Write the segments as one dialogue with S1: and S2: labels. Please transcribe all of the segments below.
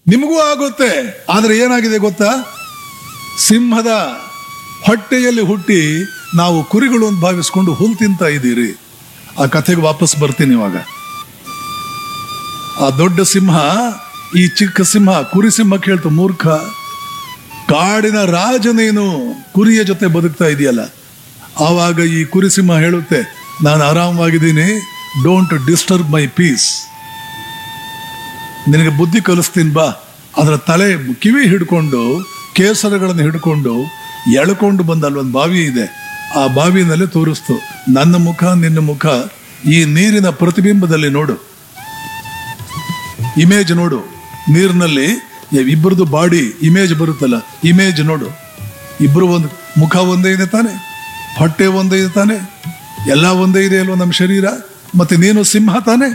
S1: ನಿಮಗೂ ಆಗುತ್ತೆ ಆದ್ರೆ ಏನಾಗಿದೆ ಗೊತ್ತಾ ಸಿಂಹದ ಹೊಟ್ಟೆಯಲ್ಲಿ ಹುಟ್ಟಿ ನಾವು ಕುರಿಗಳು ಅಂತ ಭಾವಿಸ್ಕೊಂಡು ಹುಲ್ ತಿಂತ ಇದ್ದೀರಿ ಆ ಕಥೆಗೆ ವಾಪಸ್ ಬರ್ತೀನಿ ಇವಾಗ ಆ ದೊಡ್ಡ ಸಿಂಹ ಈ ಚಿಕ್ಕ ಸಿಂಹ ಕುರಿ ಸಿಂಹ ಕೇಳ್ತು ಮೂರ್ಖ ಕಾಡಿನ ರಾಜ ನೀನು ಕುರಿಯ ಜೊತೆ ಬದುಕ್ತಾ ಇದೆಯಲ್ಲ ಆವಾಗ ಈ ಕುರಿ ಸಿಂಹ ಹೇಳುತ್ತೆ ನಾನು ಆರಾಮವಾಗಿದ್ದೀನಿ ಡೋಂಟ್ ಡಿಸ್ಟರ್ಬ್ ಮೈ ಪೀಸ್ ನಿನಗೆ ಬುದ್ಧಿ ಕಲಿಸ್ತೀನಿ ಬಾ ಅದರ ತಲೆ ಕಿವಿ ಹಿಡ್ಕೊಂಡು ಕೇಸರಗಳನ್ನು ಹಿಡ್ಕೊಂಡು ಎಳ್ಕೊಂಡು ಬಂದ ಅಲ್ಲೊಂದು ಬಾವಿ ಇದೆ ಆ ಬಾವಿನಲ್ಲಿ ತೋರಿಸ್ತು ನನ್ನ ಮುಖ ನಿನ್ನ ಮುಖ ಈ ನೀರಿನ ಪ್ರತಿಬಿಂಬದಲ್ಲಿ ನೋಡು ಇಮೇಜ್ ನೋಡು ನೀರಿನಲ್ಲಿ ಇಬ್ಬರದು ಬಾಡಿ ಇಮೇಜ್ ಬರುತ್ತಲ್ಲ ಇಮೇಜ್ ನೋಡು ಇಬ್ರು ಒಂದು ಮುಖ ಒಂದೇ ಇದೆ ತಾನೆ ಹೊಟ್ಟೆ ಒಂದೇ ಇದೆ ತಾನೆ ಎಲ್ಲ ಒಂದೇ ಇದೆ ಅಲ್ವಾ ನಮ್ಮ ಶರೀರ ಮತ್ತೆ ನೀನು ಸಿಂಹ ತಾನೆ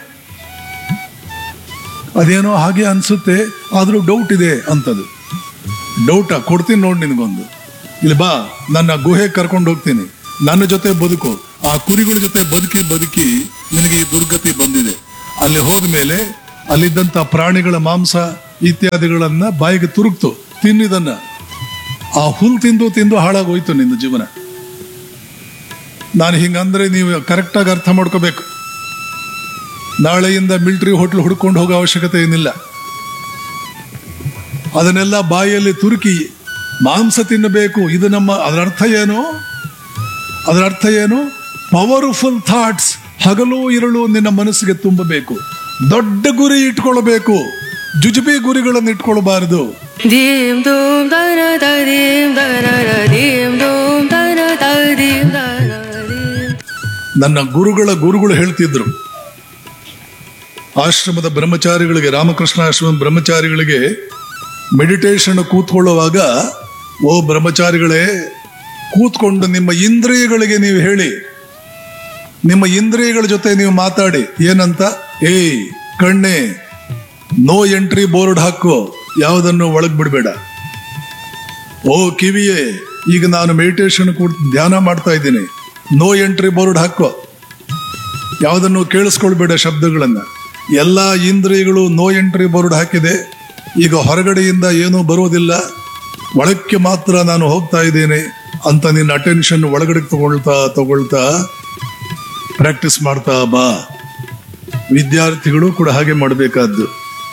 S1: ಅದೇನೋ ಹಾಗೆ ಅನ್ಸುತ್ತೆ ಆದ್ರೂ ಡೌಟ್ ಇದೆ ಅಂತದು ಡೌಟಾ ಕೊಡ್ತೀನಿ ನೋಡಿ ನಿನಗೊಂದು ಇಲ್ಲಿ ಬಾ ನನ್ನ ಗುಹೆ ಕರ್ಕೊಂಡು ಹೋಗ್ತೀನಿ ನನ್ನ ಜೊತೆ ಬದುಕು ಆ ಕುರಿಗಳ ಜೊತೆ ಬದುಕಿ ಬದುಕಿ ನಿನಗೆ ಈ ದುರ್ಗತಿ ಬಂದಿದೆ ಅಲ್ಲಿ ಹೋದ್ಮೇಲೆ ಅಲ್ಲಿದ್ದಂತ ಪ್ರಾಣಿಗಳ ಮಾಂಸ ಇತ್ಯಾದಿಗಳನ್ನ ಬಾಯಿಗೆ ತುರುಕ್ತು ತಿನ್ನಿದನ್ನ ಆ ಹುಲ್ ತಿಂದು ತಿಂದು ಹಾಳಾಗೋಯ್ತು ನಿನ್ನ ಜೀವನ ನಾನು ಹಿಂಗಂದ್ರೆ ನೀವು ಕರೆಕ್ಟಾಗಿ ಅರ್ಥ ಮಾಡ್ಕೋಬೇಕು ನಾಳೆಯಿಂದ ಮಿಲಿಟರಿ ಹೋಟ್ಲ್ ಹುಡ್ಕೊಂಡು ಹೋಗೋ ಅವಶ್ಯಕತೆ ಏನಿಲ್ಲ ಅದನ್ನೆಲ್ಲ ಬಾಯಲ್ಲಿ ತುರುಕಿ ಮಾಂಸ ತಿನ್ನಬೇಕು ಇದು ನಮ್ಮ ಅದರ ಅರ್ಥ ಏನು ಅದರ ಅರ್ಥ ಏನು ಪವರ್ಫುಲ್ ಥಾಟ್ಸ್ ಹಗಲು ಇರಳು ನಿನ್ನ ಮನಸ್ಸಿಗೆ ತುಂಬಬೇಕು ದೊಡ್ಡ ಗುರಿ ಇಟ್ಕೊಳ್ಬೇಕು ಜುಜುಬಿ ಗುರಿಗಳನ್ನು ಇಟ್ಕೊಳ್ಬಾರದು
S2: Dim dum da da da dim da da da dim dum da da da dim da da dim.
S1: ನನ್ನ ಗುರುಗಳ ಗುರುಗಳು ಹೇಳ್ತಿದ್ರು ಆಶ್ರಮದ ಬ್ರಹ್ಮಚಾರಿಗಳಿಗೆ ರಾಮಕೃಷ್ಣ ಆಶ್ರಮದ ಬ್ರಹ್ಮಚಾರಿಗಳಿಗೆ ಮೆಡಿಟೇಷನ್ ಕೂತ್ಕೊಳ್ಳುವಾಗ ಓ ಬ್ರಹ್ಮಚಾರಿಗಳೇ ಕೂತ್ಕೊಂಡು ನಿಮ್ಮ ಇಂದ್ರಿಯಗಳಿಗೆ ನೀವು ಹೇಳಿ ನಿಮ್ಮ ಇಂದ್ರಿಯಗಳ ಜೊತೆ ನೀವು ಮಾತಾಡಿ ಏನಂತ ಏಯ್ ಕಣ್ಣೆ ನೋ ಎಂಟ್ರಿ ಬೋರ್ಡ್ ಹಾಕು ಯಾವುದನ್ನು ಒಳಗ್ ಬಿಡಬೇಡ ಓ ಕಿವಿಯೇ ಈಗ ನಾನು ಮೆಡಿಟೇಷನ್ ಕೂಡ ಧ್ಯಾನ ಮಾಡ್ತಾ ಇದ್ದೀನಿ ನೋ ಎಂಟ್ರಿ ಬೋರ್ಡ್ ಹಾಕೋ ಯಾವುದನ್ನು ಕೇಳಿಸ್ಕೊಳ್ಬೇಡ ಶಬ್ದಗಳನ್ನ ಎಲ್ಲ ಇಂದ್ರಿಯಗಳು ನೋ ಎಂಟ್ರಿ ಬೋರ್ಡ್ ಹಾಕಿದೆ ಈಗ ಹೊರಗಡೆಯಿಂದ ಏನೂ ಬರೋದಿಲ್ಲ ಒಳಕ್ಕೆ ಮಾತ್ರ ನಾನು ಹೋಗ್ತಾ ಇದ್ದೇನೆ ಅಂತ ನಿನ್ನ ಅಟೆನ್ಷನ್ ಒಳಗಡೆ ತಗೊಳ್ತಾ ತಗೊಳ್ತಾ ಪ್ರಾಕ್ಟೀಸ್ ಮಾಡ್ತಾ ಬಾ ವಿದ್ಯಾರ್ಥಿಗಳು ಕೂಡ ಹಾಗೆ ಮಾಡಬೇಕಾದ್ದು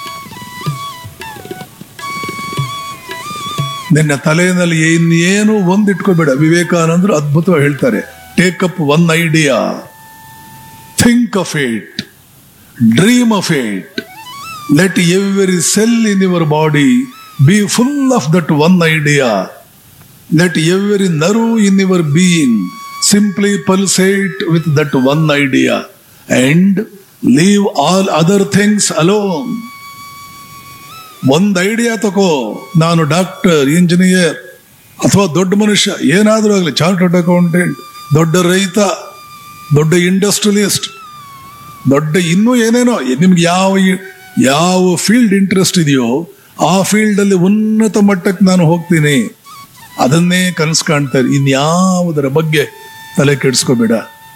S1: ನಿನ್ನ ತಲೆಯಲ್ಲಿ ಇನ್ನೇನು ಒಂದು ಇಟ್ಕೋಬೇಡ ವಿವೇಕಾನಂದರು ಅದ್ಭುತವಾಗಿ ಹೇಳ್ತಾರೆ take up one idea think of it dream of it let every cell in your body be full of that one idea let every nerve in your being simply pulsate with that one idea and leave all other things alone ಒಂದ್ idea ತಗೋ ನಾನು doctor engineer ಅಥವಾ ದೊಡ್ಡ ಮನುಷ್ಯ ಏನಾದರೂ ಆಗಲಿ chartered accountant ದೊಡ್ಡ ರೈತ ದೊಡ್ಡ ಇಂಡಸ್ಟ್ರಿಯಲಿಸ್ಟ್ ದೊಡ್ಡ ಇನ್ನೂ ಏನೇನೋ ನಿಮ್ಗೆ ಯಾವ ಯಾವ ಫೀಲ್ಡ್ ಇಂಟ್ರೆಸ್ಟ್ ಇದೆಯೋ ಆ ಫೀಲ್ಡ್ ಅಲ್ಲಿ ಉನ್ನತ ಮಟ್ಟಕ್ಕೆ ನಾನು ಹೋಗ್ತೀನಿ ಅದನ್ನೇ ಕನಸು ಕಾಣ್ತಾರೆ ಇನ್ಯಾವುದರ ಬಗ್ಗೆ ತಲೆ ಕೆಡಿಸ್ಕೋಬೇಡ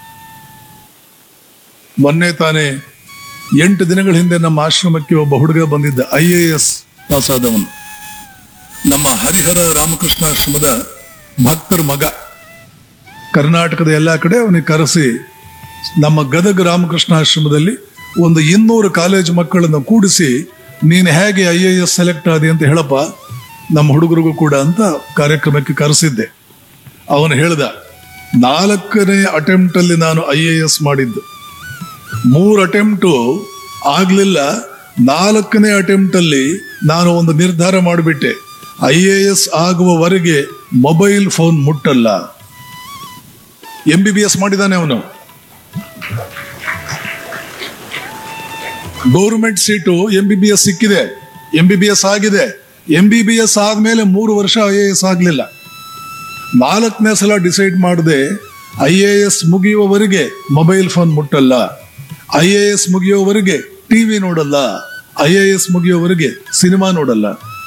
S1: ಮೊನ್ನೆ ತಾನೇ ಎಂಟು ದಿನಗಳ ಹಿಂದೆ ನಮ್ಮ ಆಶ್ರಮಕ್ಕೆ ಒಬ್ಬ ಹುಡುಗ ಬಂದಿದ್ದ ಐ ಎ ಎಸ್ ಪಾಸ್ ಆದವನು ನಮ್ಮ ಹರಿಹರ ರಾಮಕೃಷ್ಣ ಆಶ್ರಮದ ಭಕ್ತರ ಮಗ ಕರ್ನಾಟಕದ ಎಲ್ಲ ಕಡೆ ಅವನಿಗೆ ಕರೆಸಿ ನಮ್ಮ ಗದಗ ರಾಮಕೃಷ್ಣ ಆಶ್ರಮದಲ್ಲಿ ಒಂದು ಇನ್ನೂರು ಕಾಲೇಜು ಮಕ್ಕಳನ್ನು ಕೂಡಿಸಿ ನೀನು ಹೇಗೆ ಐ ಎ ಎಸ್ ಸೆಲೆಕ್ಟ್ ಆದಿ ಅಂತ ಹೇಳಪ್ಪ ನಮ್ಮ ಹುಡುಗರಿಗೂ ಕೂಡ ಅಂತ ಕಾರ್ಯಕ್ರಮಕ್ಕೆ ಕರೆಸಿದ್ದೆ ಅವನು ಹೇಳ್ದ ನಾಲ್ಕನೇ ಅಟೆಂಪ್ಟ್ ಅಲ್ಲಿ ನಾನು ಐ ಎ ಎಸ್ ಮಾಡಿದ್ದು ಮೂರು ಅಟೆಂಪ್ಟು ಆಗ್ಲಿಲ್ಲ ನಾಲ್ಕನೇ ಅಟೆಂಪ್ಟ್ ಅಲ್ಲಿ ನಾನು ಒಂದು ನಿರ್ಧಾರ ಮಾಡಿಬಿಟ್ಟೆ ಐ ಎ ಎಸ್ ಆಗುವವರೆಗೆ ಮೊಬೈಲ್ ಫೋನ್ ಮುಟ್ಟಲ್ಲ ಎಂ ಬಿ ಬಿ ಎಸ್ ಮಾಡಿದಾನೆ ಅವನು government seat M B B S ಸಿಕ್ಕಿದೆ ಎಂ ಬಿ ಬಿ ಎಸ್ ಆಗಿದೆ ಎಂ ಬಿ ಬಿ ಎಸ್ ಆದ್ಮೇಲೆ ಮೂರು ವರ್ಷ ಐ ಎ ಎಸ್ ಆಗಲಿಲ್ಲ ನಾಲ್ಕನೇ ಸಲ ಡಿಸೈಡ್ ಮಾಡದೆ ಐ ಎ ಎಸ್ ಮುಗಿಯುವವರೆಗೆ ಮೊಬೈಲ್ ಫೋನ್ ಮುಟ್ಟಲ್ಲ ಐ ಎ ಎಸ್ ಮುಗಿಯುವವರೆಗೆ ಟಿವಿ ನೋಡಲ್ಲ ಐ ಎ ಎಸ್ ಮುಗಿಯುವವರೆಗೆ ಸಿನಿಮಾ ನೋಡಲ್ಲ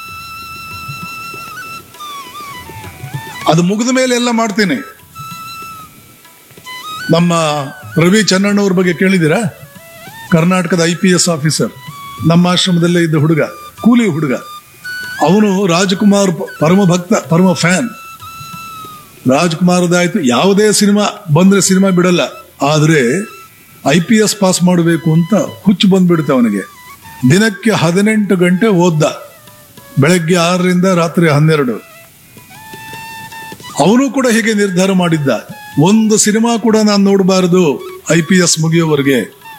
S1: ಅದು ಮುಗಿದ ಮೇಲೆ ಎಲ್ಲ ಮಾಡ್ತೀನಿ ನಮ್ಮ ರವಿ ಚನ್ನಣ್ಣವ್ರ ಬಗ್ಗೆ ಕೇಳಿದ್ದೀರಾ ಕರ್ನಾಟಕದ ಐ ಪಿ ಎಸ್ ಆಫೀಸರ್ ನಮ್ಮ ಆಶ್ರಮದಲ್ಲೇ ಇದ್ದ ಹುಡುಗ ಕೂಲಿ ಹುಡುಗ ಅವನು ರಾಜ್ಕುಮಾರ್ ಪ- ಪರಮ ಭಕ್ತ ಪರಮ ಫ್ಯಾನ್ ರಾಜ್ಕುಮಾರದಾಯ್ತು ಯಾವುದೇ ಸಿನಿಮಾ ಬಂದ್ರೆ ಸಿನಿಮಾ ಬಿಡಲ್ಲ ಆದ್ರೆ ಐ ಪಿ ಎಸ್ ಪಾಸ್ ಮಾಡಬೇಕು ಅಂತ ಹುಚ್ಚು ಬಂದ್ಬಿಡುತ್ತೆ ಅವನಿಗೆ ದಿನಕ್ಕೆ ಹದಿನೆಂಟು ಗಂಟೆ ಓದ್ದ ಬೆಳಗ್ಗೆ ಆರರಿಂದ ರಾತ್ರಿ ಹನ್ನೆರಡು ಅವನು ಕೂಡ ಹೀಗೆ ನಿರ್ಧಾರ ಮಾಡಿದ್ದ ಒಂದು ಸಿನಿಮಾ ಕೂಡ ನಾನು ನೋಡಬಾರದು ಐ ಪಿ ಎಸ್ ಮುಗಿಯೋವರೆಗೆ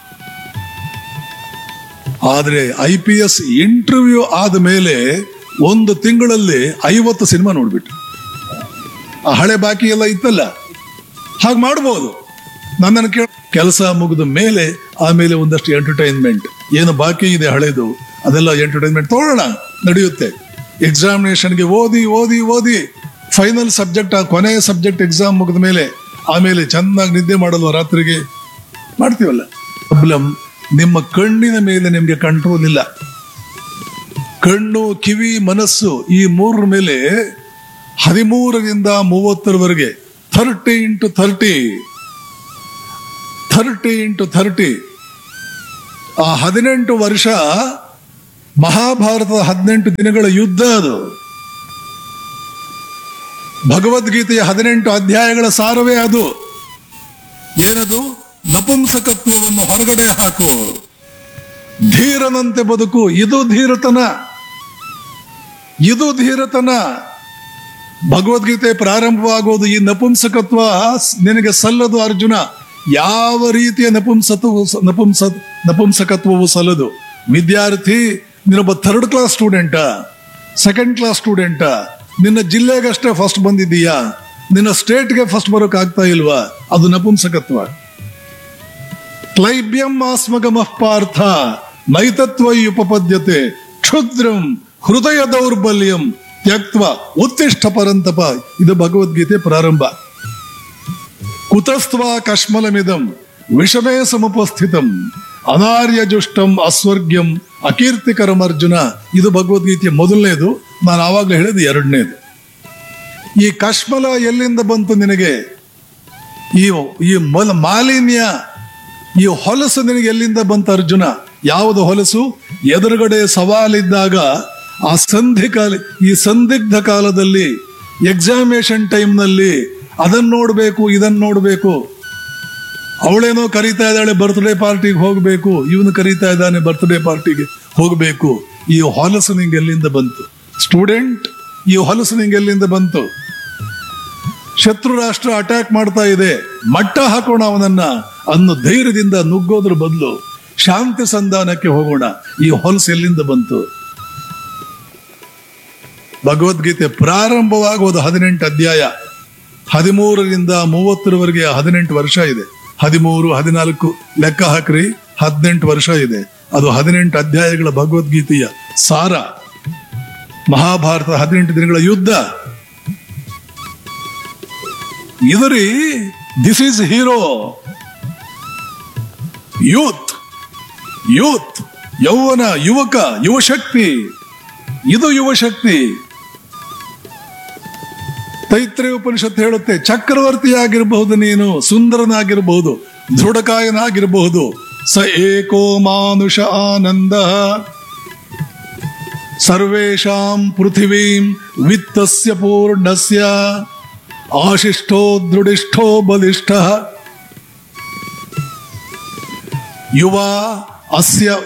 S1: ಆದ್ರೆ ಐ ಪಿ ಎಸ್ ಇಂಟರ್ವ್ಯೂ ಆದ ಮೇಲೆ ಒಂದು ತಿಂಗಳಲ್ಲಿ ಐವತ್ತು ಸಿನಿಮಾ ನೋಡ್ಬಿಟ್ಟು ಆ ಹಳೆ ಬಾಕಿ ಎಲ್ಲ ಇತ್ತಲ್ಲ ಹಾಗೆ ಮಾಡ್ಬೋದು ನನ್ನನ್ನು ಕೇಳ ಕೆಲಸ ಮುಗಿದ ಮೇಲೆ ಆಮೇಲೆ ಒಂದಷ್ಟು ಎಂಟರ್ಟೈನ್ಮೆಂಟ್ ಏನು ಬಾಕಿ ಇದೆ ಹಳೇದು ಅದೆಲ್ಲ ಎಂಟರ್ಟೈನ್ಮೆಂಟ್ ತಗೊಳ್ಳೋಣ ನಡೆಯುತ್ತೆ ಎಕ್ಸಾಮಿನೇಷನ್ಗೆ ಓದಿ ಓದಿ ಓದಿ ಫೈನಲ್ ಸಬ್ಜೆಕ್ಟ್ ಆ ಕೊನೆಯ ಸಬ್ಜೆಕ್ಟ್ ಎಕ್ಸಾಮ್ ಮುಗಿದ ಮೇಲೆ ಆಮೇಲೆ ಚೆನ್ನಾಗಿ ನಿದ್ದೆ ಮಾಡಲ್ವ ರಾತ್ರಿಗೆ ಮಾಡ್ತೀವಲ್ಲ ಪ್ರಾಬ್ಲಮ್ ನಿಮ್ಮ ಕಣ್ಣಿನ ಮೇಲೆ ನಿಮ್ಗೆ ಕಂಟ್ರೋಲ್ ಇಲ್ಲ ಕಣ್ಣು ಕಿವಿ ಮನಸ್ಸು ಈ ಮೂರರ ಮೇಲೆ ಹದಿಮೂರರಿಂದ ಮೂವತ್ತರವರೆಗೆ thirty into thirty thirty into thirty ಆ ಹದಿನೆಂಟು ವರ್ಷ ಮಹಾಭಾರತದ ಹದಿನೆಂಟು ದಿನಗಳ ಯುದ್ಧ ಅದು ಭಗವದ್ಗೀತೆಯ ಹದಿನೆಂಟು ಅಧ್ಯಾಯಗಳ ಸಾರವೇ ಅದು ಏನದು ನಪುಂಸಕತ್ವವನ್ನು ಹೊರಗಡೆ ಹಾಕು ಧೀರನಂತೆ ಬದುಕು ಇದು ಧೀರತನ ಇದು ಧೀರತನ ಭಗವದ್ಗೀತೆ ಪ್ರಾರಂಭವಾಗೋದು ಈ ನಪುಂಸಕತ್ವ ನಿನಗೆ ಸಲ್ಲದು ಅರ್ಜುನ ಯಾವ ರೀತಿಯ ನಪುಂಸತ್ವವು ನಪುಂಸ ನಪುಂಸಕತ್ವವು ಸಲ್ಲದು ವಿದ್ಯಾರ್ಥಿ ನೀನೊಬ್ಬ ಥರ್ಡ್ ಕ್ಲಾಸ್ ಸ್ಟೂಡೆಂಟಾ ಸೆಕೆಂಡ್ ಕ್ಲಾಸ್ ಸ್ಟೂಡೆಂಟಾ ನಿನ್ನ ಜಿಲ್ಲೆಗಷ್ಟೇ ಫಸ್ಟ್ ಬಂದಿದ್ದೀಯಾ ನಿನ್ನ ಸ್ಟೇಟ್ಗೆ ಫಸ್ಟ್ ಬರೋಕ್ ಆಗ್ತಾ ಇಲ್ವಾ ಅದು ನಪುಂಸಕತ್ವ ಕ್ಲೈಬ್ಯಂ ಆಸ್ಮಗಮಃ ಪಾರ್ಥ ನೈತತ್ವೈ ಉಪಪದ್ಯತೆ ಕ್ಷುದ್ರಂ ಹೃದಯ ದೌರ್ಬಲ್ಯಂ ತ್ಯಕ್ತ್ವ ಉತ್ತಿಷ್ಠ ಪರಂತಪ ಇದು ಭಗವದ್ಗೀತೆ ಪ್ರಾರಂಭ ಕುತಸ್ತ್ವ ಕಶ್ಮಲಮಿದಂ ವಿಷಮೇ ಸಮುಪಸ್ಥಿತಂ ಅನಾರ್ಯ ಜುಷ್ಟಂ ಅಸ್ವರ್ಗ್ಯಂ ಅಕೀರ್ತಿಕರಂ ಅರ್ಜುನ ಇದು ಭಗವದ್ಗೀತೆಯ ಮೊದಲನೇದು ನಾನು ಆವಾಗಲೇ ಹೇಳಿದ ಎರಡನೇದು ಈ ಕಶ್ಮಲ ಎಲ್ಲಿಂದ ಬಂತು ನಿನಗೆ ಈ ಈ ಮೊಲ ಮಾಲಿನ್ಯ ಈ ಹೊಲಸು ನಿನಗೆ ಎಲ್ಲಿಂದ ಬಂತು ಅರ್ಜುನ ಯಾವುದು ಹೊಲಸು ಎದುರುಗಡೆ ಸವಾಲಿದ್ದಾಗ ಆ ಸಂಧಿ ಕಾಲ ಈ ಸಂದಿಗ್ಧ ಕಾಲದಲ್ಲಿ ಎಕ್ಸಾಮಿನೇಷನ್ ಟೈಮ್ನಲ್ಲಿ ಅದನ್ನ ನೋಡ್ಬೇಕು ಇದನ್ನ ನೋಡ್ಬೇಕು ಅವಳೇನೋ ಕರೀತಾ ಇದ್ದಾಳೆ ಬರ್ತ್ಡೇ ಪಾರ್ಟಿಗೆ ಹೋಗ್ಬೇಕು ಇವನು ಕರೀತಾ ಇದ್ದಾನೆ ಬರ್ತ್ಡೇ ಪಾರ್ಟಿಗೆ ಹೋಗ್ಬೇಕು ಈ ಹೊಲಸು ನಿಂಗೆ ಎಲ್ಲಿಂದ ಬಂತು ಸ್ಟೂಡೆಂಟ್ ಈ ಹೊಲಸು ನಿಂಗೆ ಎಲ್ಲಿಂದ ಬಂತು ಶತ್ರು ರಾಷ್ಟ್ರ ಅಟ್ಯಾಕ್ ಮಾಡ್ತಾ ಇದೆ ಮಟ್ಟ ಹಾಕೋಣ ಅವನನ್ನ ಅನ್ನೋ ಧೈರ್ಯದಿಂದ ನುಗ್ಗೋದ್ರ ಬದಲು ಶಾಂತಿ ಸಂಧಾನಕ್ಕೆ ಹೋಗೋಣ ಈ ಹೊಲಸು ಎಲ್ಲಿಂದ ಬಂತು ಭಗವದ್ಗೀತೆ ಪ್ರಾರಂಭವಾಗುವುದು ಹದಿನೆಂಟು ಅಧ್ಯಾಯ ಹದಿಮೂರರಿಂದ ಮೂವತ್ತರವರೆಗೆ ಹದಿನೆಂಟು ವರ್ಷ ಇದೆ ಹದಿಮೂರು ಹದಿನಾಲ್ಕು ಲೆಕ್ಕ ಹಾಕ್ರಿ ಹದಿನೆಂಟು ವರ್ಷ ಇದೆ ಅದು ಹದಿನೆಂಟು ಅಧ್ಯಾಯಗಳ ಭಗವದ್ಗೀತೆಯ ಸಾರ ಮಹಾಭಾರತ ಹದಿನೆಂಟು ದಿನಗಳ ಯುದ್ಧ ಇದರಿ this is hero youth youth ಯೌವನ ಯುವಕ ಯುವಶಕ್ತಿ ಇದು ಯುವಶಕ್ತಿ ತೈತ್ರಿ ಉಪನಿಷತ್ತು ಹೇಳುತ್ತೆ ಚಕ್ರವರ್ತಿಯಾಗಿರಬಹುದು ನೀನು ಸುಂದರನಾಗಿರಬಹುದು ದೃಢಕಾಯನಾಗಿರಬಹುದು ಸ ಏಕೋ ಮಾನುಷ ಆನಂದ ಸರ್ವೇಷಾಂ ಪೃಥಿವೀಂ ವಿತ್ತಸ್ಯ ಪೂರ್ಣಸ್ಯ ಆಶಿಷ್ಟೋ ದೃಢಿಷ್ಠೋ ಬಲಿಷ್ಠ ಯುವ ಅಸ್ಯ